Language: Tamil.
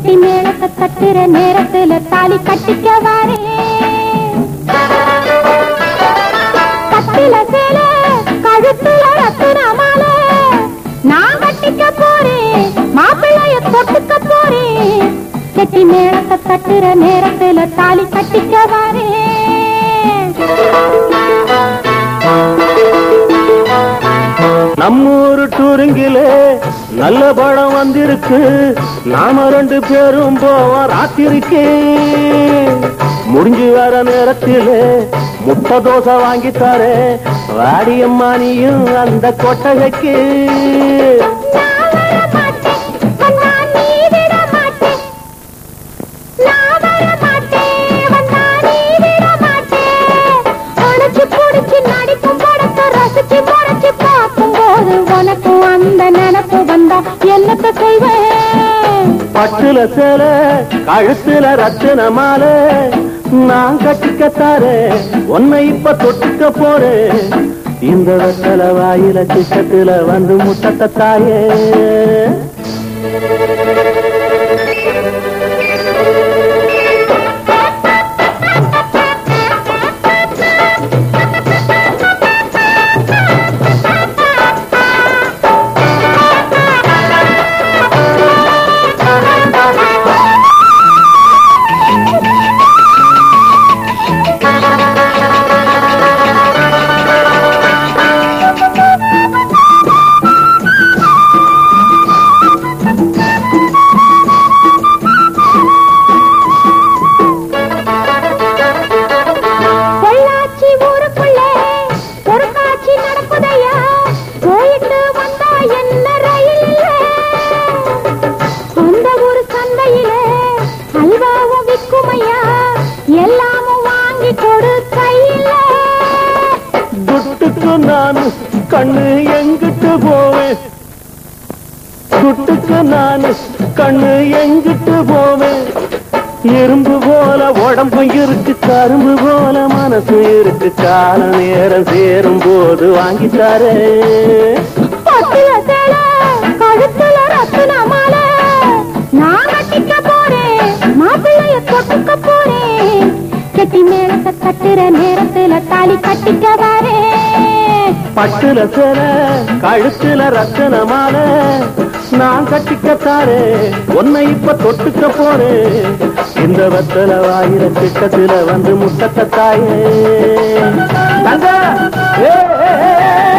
கெட்டி மேளத்தை தட்டுற நேரத்துல தாலி கட்டிக்க வாரே கட்டில சேல கழுத்துல ரத்தின மாலை நான் கட்டிக்க போறேன் மாப்பிள்ளைய தொட்டுக்க போறேன் கெட்டி மேளத்தை தட்டுற நேரத்துல தாலி கட்டிக்க வாரே நம்மூரு டூரிங்கிலே நல்ல படம் வந்திருக்கு நாம ரெண்டு பேரும் போவோம் ராத்திரிக்கு முடிஞ்சு வர நேரத்திலே முட்டை தோசை வாங்கி தரேன் வாடியம்மா நீயும் அந்த கொட்டகைக்கு என்னத்த செய்வேன் பட்டுல சேல கழுத்துல ரத்தின மாலை நான் கட்டிக்கத்தாரே உன்னை இப்ப தொட்டுக்க போறேன் இந்த வெத்தல வாயில சிக்கத்துல வந்து முட்டத்த தாயே பொள்ளாச்சி ஊருக்குள்ளே ஒரு காட்சி நடக்குதையா போயிட்டு வந்தா என்ன ரயில் சொந்த ஊர் சந்தையிலே அல்வாவும் விக்குமையா எல்லாமும் வாங்கி கொடு கையில துட்டுக்கு நான் கண்ணு எங்கிட்டு போவேன் துட்டுக்கு நான் கண்ணு எங்கிட்டு போவேன் இரும்பு போல உடம்பு இருக்கு கரும்பு போல மனசு இருக்கு கால நேரம் சேரும் போது வாங்கித்தாரே பொட்டில சேல கழுத்துல ரத்தின மாலை நான் கட்டிக்க போறேன் மாப்பிள்ளைய தொட்டுக்க போறேன் கெட்டி மேளத்தை கட்டுற நேரத்துல தாலி கட்டிக்க வரேன் பட்டுல சேர கழுத்துல ரத்தன மாலை நான் கட்டிக்கத்தாரே உன்னை இப்ப தொட்டுக்க போறேன் இந்த வெத்தல வாயிர திட்டத்துல வந்து முட்டத்த தாயே தங்க ஏ, ஏ, ஏ,